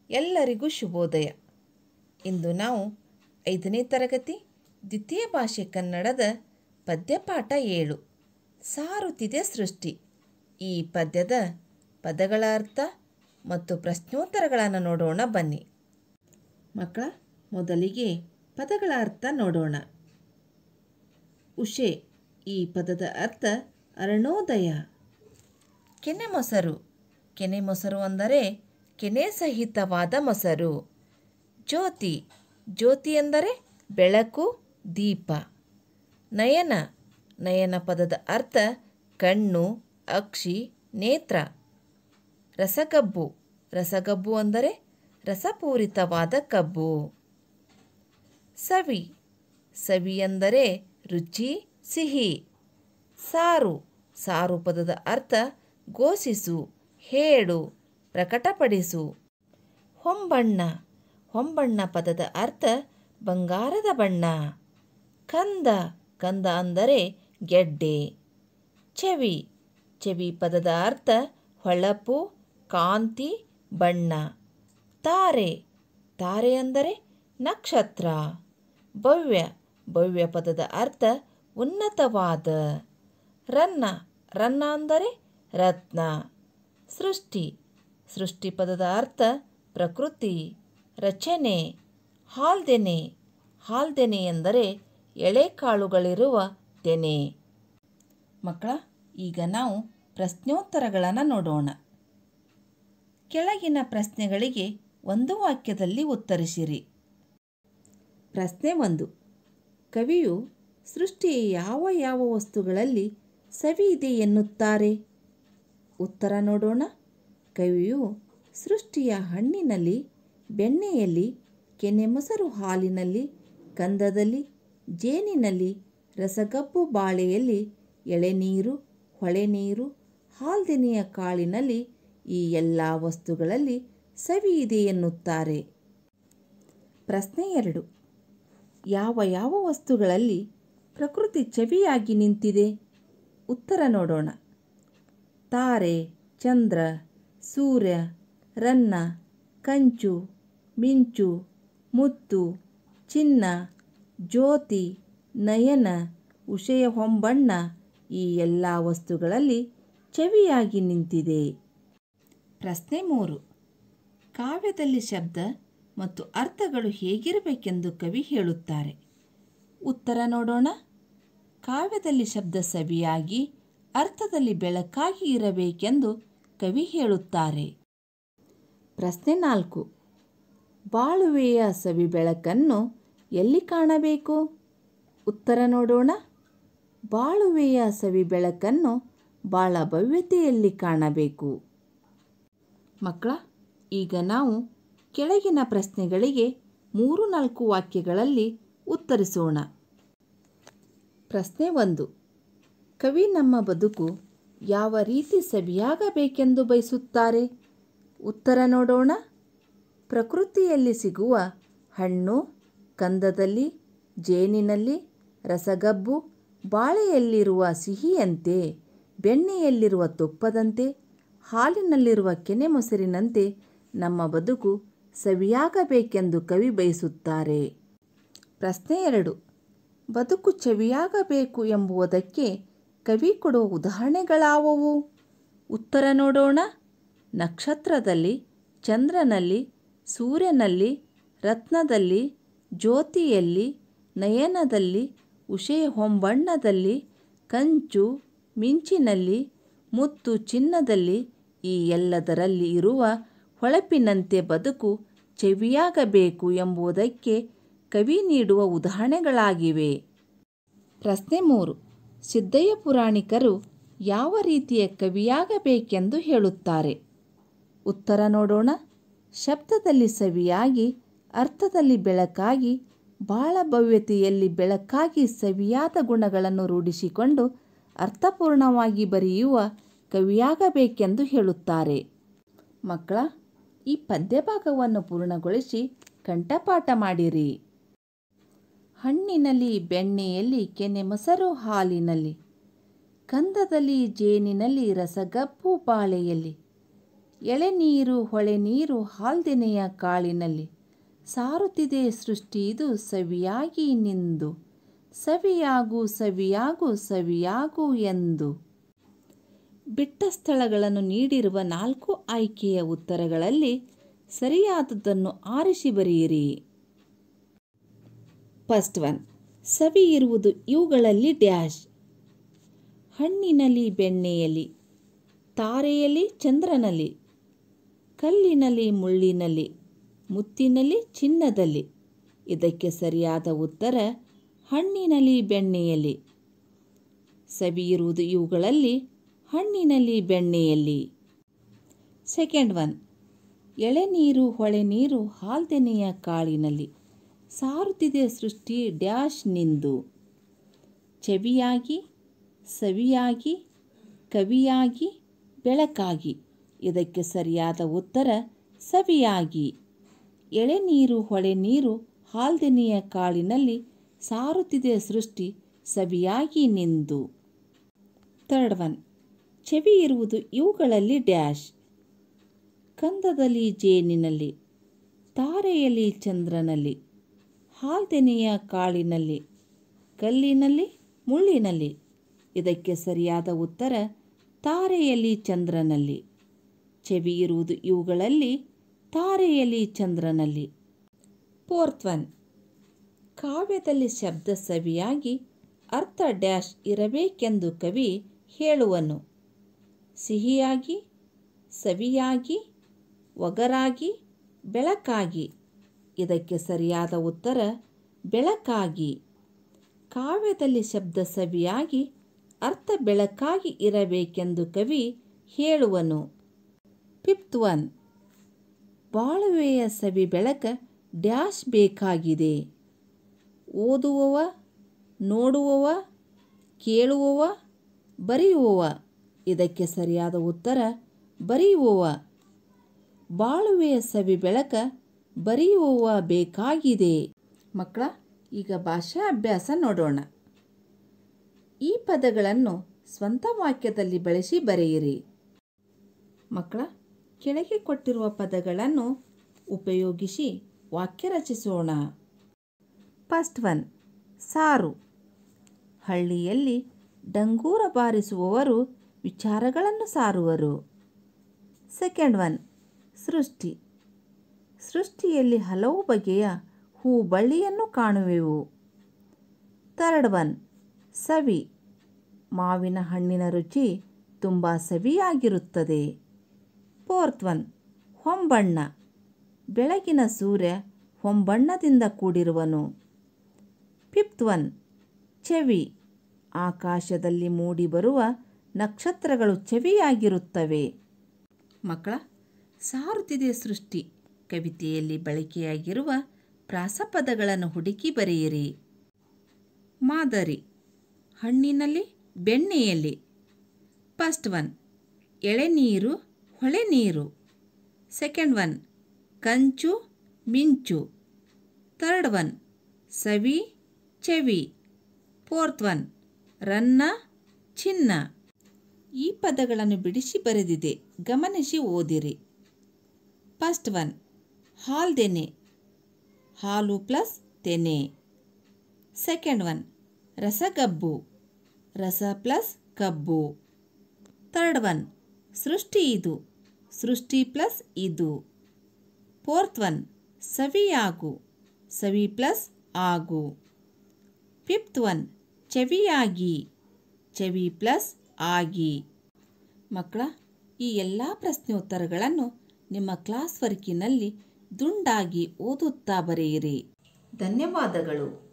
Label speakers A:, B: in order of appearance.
A: ಎಲ್ಲರಿಗೂ ಶುಭೋದಯ ಇಂದು ನಾವು ಐದನೇ ತರಗತಿ ದ್ವಿತೀಯ ಭಾಷೆ ಕನ್ನಡದ ಪದ್ಯಪಾಠ ಏಳು ಸಾರುತ್ತಿದೆ ಸೃಷ್ಟಿ ಈ ಪದ್ಯದ ಪದಗಳ ಅರ್ಥ ಮತ್ತು ಪ್ರಶ್ನೋತ್ತರಗಳನ್ನು ನೋಡೋಣ ಬನ್ನಿ ಮಕ್ಕಳ ಮೊದಲಿಗೆ ಪದಗಳ ಅರ್ಥ ನೋಡೋಣ ಉಷೆ ಈ ಪದದ ಅರ್ಥ ಅರುಣೋದಯ ಕೆನೆ ಮೊಸರು ಕೆನೆ ಮೊಸರು ಅಂದರೆ ಕೆನೆ ಸಹಿತವಾದ ಮೊಸರು ಜ್ಯೋತಿ ಜ್ಯೋತಿ ಎಂದರೆ ಬೆಳಕು ದೀಪ ನಯನ ನಯನ ಪದದ ಅರ್ಥ ಕಣ್ಣು ಅಕ್ಷಿ ನೇತ್ರ ರಸಗಬ್ಬು ರಸಗಬ್ಬು ಅಂದರೆ ರಸಪೂರಿತವಾದ ಕಬ್ಬು ಸವಿ ಸವಿ ಎಂದರೆ ರುಚಿ ಸಿಹಿ ಸಾರು ಸಾರು ಪದದ ಅರ್ಥ ಘೋಷಿಸು ಹೇಳು ಪ್ರಕಟಪಡಿಸು ಹೊಂಬಣ್ಣ ಹೊಂಬಣ್ಣ ಪದದ ಅರ್ಥ ಬಂಗಾರದ ಬಣ್ಣ ಕಂದ ಕಂದ ಅಂದರೆ ಗೆಡ್ಡೆ ಚೆವಿ ಚೆವಿ ಪದದ ಅರ್ಥ ಹೊಳಪು ಕಾಂತಿ ಬಣ್ಣ ತಾರೆ ತಾರೆ ಅಂದರೆ ನಕ್ಷತ್ರ ಭವ್ಯ ಭವ್ಯ ಪದದ ಅರ್ಥ ಉನ್ನತವಾದ ರನ್ನ ರನ್ನ ಅಂದರೆ ರತ್ನ ಸೃಷ್ಟಿ ಸೃಷ್ಟಿ ಪದದ ಅರ್ಥ ಪ್ರಕೃತಿ ರಚನೆ ಹಾಲ್ದೆನೆ ಹಾಲ್ದೆನೆ ಎಂದರೆ ಎಳೆಕಾಳುಗಳಿರುವ ತೆನೆ ಮಕ್ಕಳ ಈಗ ನಾವು ಪ್ರಶ್ನೋತ್ತರಗಳನ್ನು ನೋಡೋಣ ಕೆಳಗಿನ ಪ್ರಶ್ನೆಗಳಿಗೆ ಒಂದು ವಾಕ್ಯದಲ್ಲಿ ಉತ್ತರಿಸಿರಿ ಪ್ರಶ್ನೆ ಒಂದು ಕವಿಯು ಸೃಷ್ಟಿಯ ಯಾವ ಯಾವ ವಸ್ತುಗಳಲ್ಲಿ ಸವಿ ಇದೆ ಎನ್ನುತ್ತಾರೆ ಉತ್ತರ ನೋಡೋಣ ಕವಿಯು ಸೃಷ್ಟಿಯ ಹಣ್ಣಿನಲ್ಲಿ ಬೆಣ್ಣೆಯಲ್ಲಿ ಕೆನೆ ಮೊಸರು ಹಾಲಿನಲ್ಲಿ ಕಂದದಲ್ಲಿ ಜೇನಿನಲ್ಲಿ ರಸಗಬ್ಬು ಬಾಳೆಯಲ್ಲಿ ಎಳೆನೀರು ಹೊಳೆನೀರು ಹಾಲ್ದೆನೆಯ ಕಾಳಿನಲ್ಲಿ ಈ ಎಲ್ಲ ವಸ್ತುಗಳಲ್ಲಿ ಸವಿ ಇದೆ ಎನ್ನುತ್ತಾರೆ ಪ್ರಶ್ನೆ ಎರಡು ಯಾವ ಯಾವ ವಸ್ತುಗಳಲ್ಲಿ ಪ್ರಕೃತಿ ಚವಿಯಾಗಿ ನಿಂತಿದೆ ಉತ್ತರ ನೋಡೋಣ ತಾರೆ ಚಂದ್ರ ಸೂರ್ಯ ರನ್ನ ಕಂಚು ಮಿಂಚು ಮುತ್ತು ಚಿನ್ನ ಜ್ಯೋತಿ ನಯನ ಉಷಯ ಹೊಂಬಣ್ಣ ಈ ಎಲ್ಲ ವಸ್ತುಗಳಲ್ಲಿ ಚವಿಯಾಗಿ ನಿಂತಿದೆ ಪ್ರಶ್ನೆ ಮೂರು ಕಾವ್ಯದಲ್ಲಿ ಶಬ್ದ ಮತ್ತು ಅರ್ಥಗಳು ಹೇಗಿರಬೇಕೆಂದು ಕವಿ ಹೇಳುತ್ತಾರೆ ಉತ್ತರ ನೋಡೋಣ ಕಾವ್ಯದಲ್ಲಿ ಶಬ್ದ ಸವಿಯಾಗಿ ಅರ್ಥದಲ್ಲಿ ಬೆಳಕಾಗಿ ಇರಬೇಕೆಂದು ಕವಿ ಹೇಳುತ್ತಾರೆ ಪ್ರಶ್ನೆ ನಾಲ್ಕು ಬಾಳುವೆಯ ಸವಿ ಬೆಳಕನ್ನು ಎಲ್ಲಿ ಕಾಣಬೇಕು ಉತ್ತರ ನೋಡೋಣ ಬಾಳುವೆಯ ಸವಿ ಬೆಳಕನ್ನು ಬಾಳ ಭವ್ಯತೆಯಲ್ಲಿ ಕಾಣಬೇಕು ಮಕ್ಕಳ ಈಗ ನಾವು ಕೆಳಗಿನ ಪ್ರಶ್ನೆಗಳಿಗೆ ಮೂರು ನಾಲ್ಕು ವಾಕ್ಯಗಳಲ್ಲಿ ಉತ್ತರಿಸೋಣ ಪ್ರಶ್ನೆ ಒಂದು ಕವಿ ನಮ್ಮ ಬದುಕು ಯಾವ ರೀತಿ ಸವಿಯಾಗಬೇಕೆಂದು ಬಯಸುತ್ತಾರೆ ಉತ್ತರ ನೋಡೋಣ ಪ್ರಕೃತಿಯಲ್ಲಿ ಸಿಗುವ ಹಣ್ಣು ಕಂದದಲ್ಲಿ ಜೇನಿನಲ್ಲಿ ರಸಗಬ್ಬು ಬಾಳೆಯಲ್ಲಿರುವ ಸಿಹಿಯಂತೆ ಬೆಣ್ಣೆಯಲ್ಲಿರುವ ತುಪ್ಪದಂತೆ ಹಾಲಿನಲ್ಲಿರುವ ಕೆನೆ ಮೊಸರಿನಂತೆ ನಮ್ಮ ಬದುಕು ಸವಿಯಾಗಬೇಕೆಂದು ಕವಿ ಬಯಸುತ್ತಾರೆ ಪ್ರಶ್ನೆ ಎರಡು ಬದುಕು ಚವಿಯಾಗಬೇಕು ಎಂಬುದಕ್ಕೆ ಕವಿ ಕೊಡುವ ಉದಾಹರಣೆಗಳಾವವು ಉತ್ತರ ನೋಡೋಣ ನಕ್ಷತ್ರದಲ್ಲಿ ಚಂದ್ರನಲ್ಲಿ ಸೂರ್ಯನಲ್ಲಿ ರತ್ನದಲ್ಲಿ ಜ್ಯೋತಿಯಲ್ಲಿ ನಯನದಲ್ಲಿ ಉಷೆಯ ಹೊಂಬಣ್ಣದಲ್ಲಿ ಕಂಚು ಮಿಂಚಿನಲ್ಲಿ ಮುತ್ತು ಚಿನ್ನದಲ್ಲಿ ಈ ಎಲ್ಲದರಲ್ಲಿ ಇರುವ ಹೊಳಪಿನಂತೆ ಬದುಕು ಚೆವಿಯಾಗಬೇಕು ಎಂಬುದಕ್ಕೆ ಕವಿ ನೀಡುವ ಉದಾಹರಣೆಗಳಾಗಿವೆ ಪ್ರಶ್ನೆ ಮೂರು ಸಿದ್ದಯ್ಯ ಪುರಾಣಿಕರು ಯಾವ ರೀತಿಯ ಕವಿಯಾಗಬೇಕೆಂದು ಹೇಳುತ್ತಾರೆ ಉತ್ತರ ನೋಡೋಣ ಶಬ್ದದಲ್ಲಿ ಸವಿಯಾಗಿ ಅರ್ಥದಲ್ಲಿ ಬೆಳಕಾಗಿ ಬಾಳ ಭವ್ಯತೆಯಲ್ಲಿ ಬೆಳಕಾಗಿ ಸವಿಯಾದ ಗುಣಗಳನ್ನು ರೂಢಿಸಿಕೊಂಡು ಅರ್ಥಪೂರ್ಣವಾಗಿ ಬರೆಯುವ ಕವಿಯಾಗಬೇಕೆಂದು ಹೇಳುತ್ತಾರೆ ಮಕ್ಕಳ ಈ ಪದ್ಯಭಾಗವನ್ನು ಪೂರ್ಣಗೊಳಿಸಿ ಕಂಠಪಾಠ ಮಾಡಿರಿ ಹಣ್ಣಿನಲ್ಲಿ ಬೆಣ್ಣೆಯಲ್ಲಿ ಕೆನೆ ಮೊಸರು ಹಾಲಿನಲ್ಲಿ ಕಂದದಲ್ಲಿ ಜೇನಿನಲ್ಲಿ ರಸಗಬ್ಬು ಬಾಳೆಯಲ್ಲಿ ಎಳೆನೀರು ಹೊಳೆ ನೀರು ಹಾಲ್ದೆನೆಯ ಕಾಳಿನಲ್ಲಿ ಸಾರುತ್ತಿದೆ ಸೃಷ್ಟಿ ಇದು ಸವಿಯಾಗಿ ನಿಂದು ಸವಿಯಾಗು ಸವಿಯಾಗು ಸವಿಯಾಗು ಎಂದು ಬಿಟ್ಟ ಸ್ಥಳಗಳನ್ನು ನೀಡಿರುವ ನಾಲ್ಕು ಆಯ್ಕೆಯ ಉತ್ತರಗಳಲ್ಲಿ ಸರಿಯಾದದ್ದನ್ನು ಆರಿಸಿ ಬರೆಯಿರಿ ಫಸ್ಟ್ ಒನ್ ಸವಿ ಇರುವುದು ಇವುಗಳಲ್ಲಿ ಡ್ಯಾಶ್ ಹಣ್ಣಿನಲ್ಲಿ ಬೆಣ್ಣೆಯಲ್ಲಿ ತಾರೆಯಲ್ಲಿ ಚಂದ್ರನಲ್ಲಿ ಕಲ್ಲಿನಲ್ಲಿ ಮುಳ್ಳಿನಲ್ಲಿ ಮುತ್ತಿನಲ್ಲಿ ಚಿನ್ನದಲ್ಲಿ ಇದಕ್ಕೆ ಸರಿಯಾದ ಉತ್ತರ ಹಣ್ಣಿನಲ್ಲಿ ಬೆಣ್ಣೆಯಲ್ಲಿ ಸವಿ ಇರುವುದು ಇವುಗಳಲ್ಲಿ ಹಣ್ಣಿನಲ್ಲಿ ಬೆಣ್ಣೆಯಲ್ಲಿ ಸೆಕೆಂಡ್ ಒನ್ ಎಳೆನೀರು ಹೊಳೆ ನೀರು ಹಾಲ್ದೆನೆಯ ಕಾಳಿನಲ್ಲಿ ಸಾರುತ್ತಿದೆ ಸೃಷ್ಟಿ ಡ್ಯಾಶ್ ನಿಂದು ಚೆವಿಯಾಗಿ ಸವಿಯಾಗಿ ಕವಿಯಾಗಿ ಬೆಳಕಾಗಿ ಇದಕ್ಕೆ ಸರಿಯಾದ ಉತ್ತರ ಸವಿಯಾಗಿ ಎಳೆನೀರು ಹೊಳೆ ನೀರು ಹಾಲ್ದೆನೆಯ ಕಾಳಿನಲ್ಲಿ ಸಾರುತ್ತಿದೆ ಸೃಷ್ಟಿ ಸವಿಯಾಗಿ ನಿಂದು ಥರ್ಡ್ ಒನ್ ಚೆವಿ ಇರುವುದು ಇವುಗಳಲ್ಲಿ ಡ್ಯಾಶ್ ಕಂದದಲ್ಲಿ ಜೇನಿನಲ್ಲಿ ತಾರೆಯಲ್ಲಿ ಚಂದ್ರನಲ್ಲಿ ಹಾಲ್ದೆನೆಯ ಕಾಳಿನಲ್ಲಿ ಕಲ್ಲಿನಲ್ಲಿ ಮುಳ್ಳಿನಲ್ಲಿ ಇದಕ್ಕೆ ಸರಿಯಾದ ಉತ್ತರ ತಾರೆಯಲ್ಲಿ ಚಂದ್ರನಲ್ಲಿ ಚೆವಿ ಇರುವುದು ಇವುಗಳಲ್ಲಿ ತಾರೆಯಲ್ಲಿ ಚಂದ್ರನಲ್ಲಿ ಫೋರ್ತ್ ಒನ್ ಕಾವ್ಯದಲ್ಲಿ ಶಬ್ದ ಸವಿಯಾಗಿ ಅರ್ಥ ಡ್ಯಾಶ್ ಇರಬೇಕೆಂದು ಕವಿ ಹೇಳುವನು ಸಿಹಿಯಾಗಿ ಸವಿಯಾಗಿ ಒಗರಾಗಿ ಬೆಳಕಾಗಿ ಇದಕ್ಕೆ ಸರಿಯಾದ ಉತ್ತರ ಬೆಳಕಾಗಿ ಕಾವ್ಯದಲ್ಲಿ ಶಬ್ದ ಸವಿಯಾಗಿ ಅರ್ಥ ಬೆಳಕಾಗಿ ಇರಬೇಕೆಂದು ಕವಿ ಹೇಳುವನು ಫಿಫ್ತ್ ಒನ್ ಬಾಳುವೆಯ ಸವಿ ಬೆಳಕ ಡ್ಯಾಶ್ ಬೇಕಾಗಿದೆ ಓದುವವ ನೋಡುವವ ಕೇಳುವವ ಬರೆಯುವವ ಇದಕ್ಕೆ ಸರಿಯಾದ ಉತ್ತರ ಬರೆಯುವವ ಬಾಳುವೆಯ ಸವಿ ಬೆಳಕ ಬರೆಯುವವ ಬೇಕಾಗಿದೆ ಮಕ್ಕಳ ಈಗ ಭಾಷಾ ಅಭ್ಯಾಸ ನೋಡೋಣ ಈ ಪದಗಳನ್ನು ಸ್ವಂತ ವಾಕ್ಯದಲ್ಲಿ ಬಳಸಿ ಬರೆಯಿರಿ ಮಕ್ಕಳ ಕೆಳಗೆ ಕೊಟ್ಟಿರುವ ಪದಗಳನ್ನು ಉಪಯೋಗಿಸಿ ವಾಕ್ಯ ರಚಿಸೋಣ ಫಸ್ಟ್ ಒನ್ ಸಾರು ಹಳ್ಳಿಯಲ್ಲಿ ಡಂಗೂರ ಬಾರಿಸುವವರು ವಿಚಾರಗಳನ್ನು ಸಾರುವರು ಸೆಕೆಂಡ್ ಒನ್ ಸೃಷ್ಟಿ ಸೃಷ್ಟಿಯಲ್ಲಿ ಹಲವು ಬಗೆಯ ಹೂ ಬಳ್ಳಿಯನ್ನು ಕಾಣುವೆವು ಥರ್ಡ್ ಒನ್ ಸವಿ ಮಾವಿನ ಹಣ್ಣಿನ ರುಚಿ ತುಂಬ ಸವಿಯಾಗಿರುತ್ತದೆ ಫೋರ್ತ್ ಒನ್ ಹೊಂಬಣ್ಣ ಬೆಳಗಿನ ಸೂರ್ಯ ಹೊಂಬಣ್ಣದಿಂದ ಕೂಡಿರುವನು ಫಿಫ್ತ್ ಒನ್ ಚೆವಿ ಆಕಾಶದಲ್ಲಿ ಮೂಡಿಬರುವ ನಕ್ಷತ್ರಗಳು ಚೆವಿಯಾಗಿರುತ್ತವೆ ಮಕ್ಕಳ ಸಾರುತ್ತಿದೆ ಸೃಷ್ಟಿ ಕವಿತೆಯಲ್ಲಿ ಬಳಕೆಯಾಗಿರುವ ಪ್ರಾಸಪದಗಳನ್ನು ಹುಡುಕಿ ಬರೆಯಿರಿ ಮಾದರಿ ಹಣ್ಣಿನಲ್ಲಿ ಬೆಣ್ಣೆಯಲ್ಲಿ ಫಸ್ಟ್ ಒನ್ ಎಳೆನೀರು ಹೊಳೆ ನೀರು ಸೆಕೆಂಡ್ ಒನ್ ಕಂಚು ಮಿಂಚು ಥರ್ಡ್ ಒನ್ ಸವಿ ಚೆವಿ ಫೋರ್ತ್ ಒನ್ ರನ್ನ ಚಿನ್ನ ಈ ಪದಗಳನ್ನು ಬಿಡಿಸಿ ಬರೆದಿದೆ ಗಮನಿಸಿ ಓದಿರಿ ಫಸ್ಟ್ ಒನ್ ಹಾಲ್ದೆನೆ ಹಾಲು ಪ್ಲಸ್ ತೆನೆ ಸೆಕೆಂಡ್ ಒನ್ ರಸಗಬ್ಬು ರಸ ಪ್ಲಸ್ ಕಬ್ಬು ಥರ್ಡ್ ಒನ್ ಸೃಷ್ಟಿ ಇದು ಸೃಷ್ಟಿ ಪ್ಲಸ್ ಇದು ಫೋರ್ತ್ ಒನ್ ಸವಿಯಾಗು ಸವಿ ಪ್ಲಸ್ ಆಗು ಫಿಫ್ತ್ ಒನ್ ಚೆವಿಯಾಗಿ ಚೆವಿ ಪ್ಲಸ್ ಆಗಿ ಮಕ್ಕಳ ಈ ಎಲ್ಲ ಪ್ರಶ್ನೆ ಉತ್ತರಗಳನ್ನು ನಿಮ್ಮ ಕ್ಲಾಸ್ ವರ್ಕಿನಲ್ಲಿ ದುಂಡಾಗಿ ಓದುತ್ತಾ ಬರೆಯಿರಿ ಧನ್ಯವಾದಗಳು